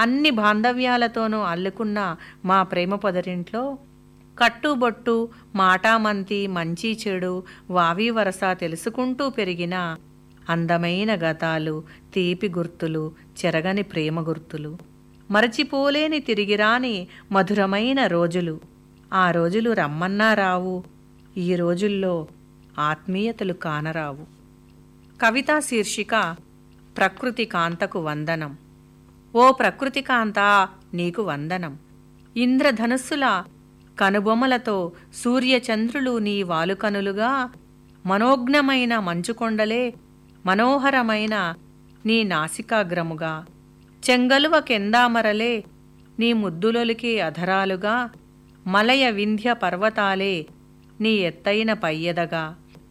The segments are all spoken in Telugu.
అన్ని బాంధవ్యాలతోనూ అల్లుకున్న మా ప్రేమ పొదరింట్లో కట్టుబొట్టు మాటామంతి మంచి చెడు వావి వరస తెలుసుకుంటూ పెరిగిన అందమైన గతాలు తీపి గుర్తులు చెరగని ప్రేమ గుర్తులు మరచిపోలేని తిరిగిరాని మధురమైన రోజులు ఆ రోజులు రమ్మన్నా రావు ఈ రోజుల్లో ఆత్మీయతలు కానరావు కవితా శీర్షిక ప్రకృతి కాంతకు వందనం ఓ ప్రకృతి కాంత నీకు వందనం ఇంద్రధనుస్సుల కనుబొమ్మలతో సూర్యచంద్రులు నీ వాలుకనులుగా మనోజ్ఞమైన మంచుకొండలే మనోహరమైన నీ నాసికాగ్రముగా చెంగలువ కెందామరలే నీ ముద్దులొలికే అధరాలుగా మలయ వింధ్య పర్వతాలే నీ ఎత్తైన పయ్యదగా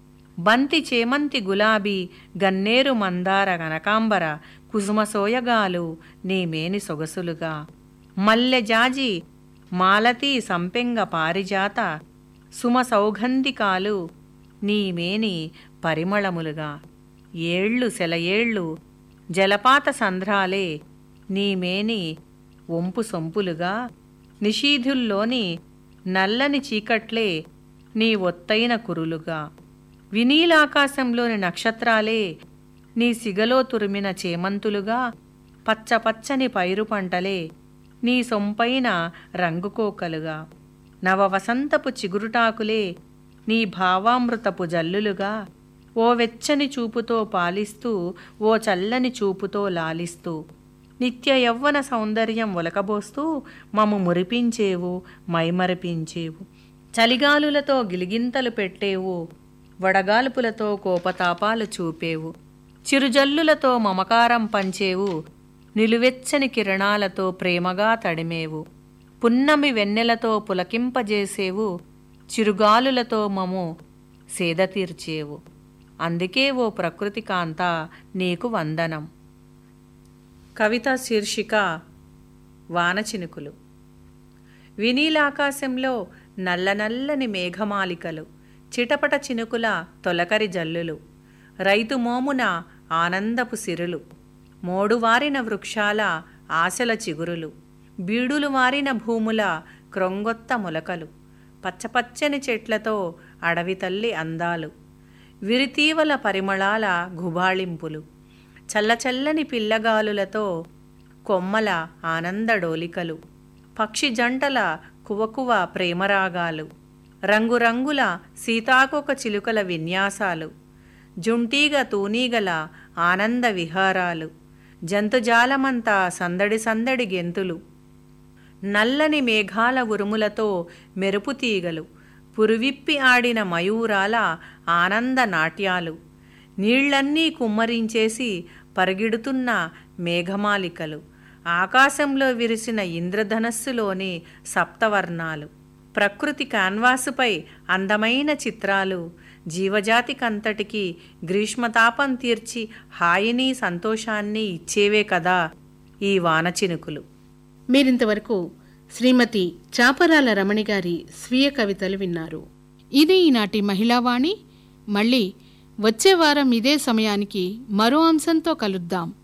బంతి చేమంతి గులాబీ గన్నేరు మందార కనకాంబర కుసుమ సోయగాలు నీ మేని సొగసులుగా మల్లె జాజి మాలతీ సంపెంగ పారిజాత సుమ సౌగంధికాలు నీ మేని పరిమళములుగా ఏళ్ళు సెలయేళ్ళు జలపాత సంధ్రాలే నీ మేని ఒంపు సొంపులుగా నిషీధుల్లోని నల్లని చీకట్లే నీ ఒత్తైన కురులుగా వినీలాకాశంలోని నక్షత్రాలే నీ సిగలో తురిమిన చేమంతులుగా పచ్చపచ్చని పైరు పంటలే నీ సొంపైన రంగుకోకలుగా నవవసంతపు చిగురుటాకులే నీ భావామృతపు జల్లులుగా ఓ వెచ్చని చూపుతో పాలిస్తూ ఓ చల్లని చూపుతో లాలిస్తూ నిత్య యవ్వన సౌందర్యం ఒలకబోస్తూ మమ్ము మురిపించేవు మైమరిపించేవు చలిగాలులతో గిలిగింతలు పెట్టేవు వడగాల్పులతో కోపతాపాలు చూపేవు చిరుజల్లులతో మమకారం పంచేవు నిలువెచ్చని కిరణాలతో ప్రేమగా తడిమేవు పున్నమి వెన్నెలతో పులకింపజేసేవు చిరుగాలులతో మము సేద తీర్చేవు అందుకే ఓ ప్రకృతి కాంత నీకు వందనం కవిత శీర్షిక వానచినుకులు వినీలాకాశంలో నల్ల నల్లని మేఘమాలికలు చిటపట చినుకుల తొలకరి జల్లులు రైతు మోమున ఆనందపు సిరులు మోడువారిన వృక్షాల ఆశల చిగురులు బీడులు మారిన భూముల క్రొంగొత్త మొలకలు పచ్చపచ్చని చెట్లతో అడవి తల్లి అందాలు విరితీవల పరిమళాల గుబాళింపులు చల్లచల్లని పిల్లగాలులతో కొమ్మల ఆనందడోలికలు పక్షి జంటల కువకువ ప్రేమరాగాలు రంగురంగుల సీతాకొక చిలుకల విన్యాసాలు జుంటీగ తూనీగల ఆనంద విహారాలు జంతుజాలమంతా సందడి సందడి గెంతులు నల్లని మేఘాల ఉరుములతో మెరుపు తీగలు పురువిప్పి ఆడిన మయూరాల ఆనంద నాట్యాలు నీళ్లన్నీ కుమ్మరించేసి పరిగిడుతున్న మేఘమాలికలు ఆకాశంలో విరిసిన ఇంద్రధనస్సులోని సప్తవర్ణాలు ప్రకృతి కాన్వాసుపై అందమైన చిత్రాలు జీవజాతికంతటికి గ్రీష్మతాపం తీర్చి హాయిని సంతోషాన్ని ఇచ్చేవే కదా ఈ వానచినుకులు మీరింతవరకు శ్రీమతి చాపరాల రమణి గారి స్వీయ కవితలు విన్నారు ఇది ఈనాటి మహిళావాణి మళ్ళీ వచ్చే వారం ఇదే సమయానికి మరో అంశంతో కలుద్దాం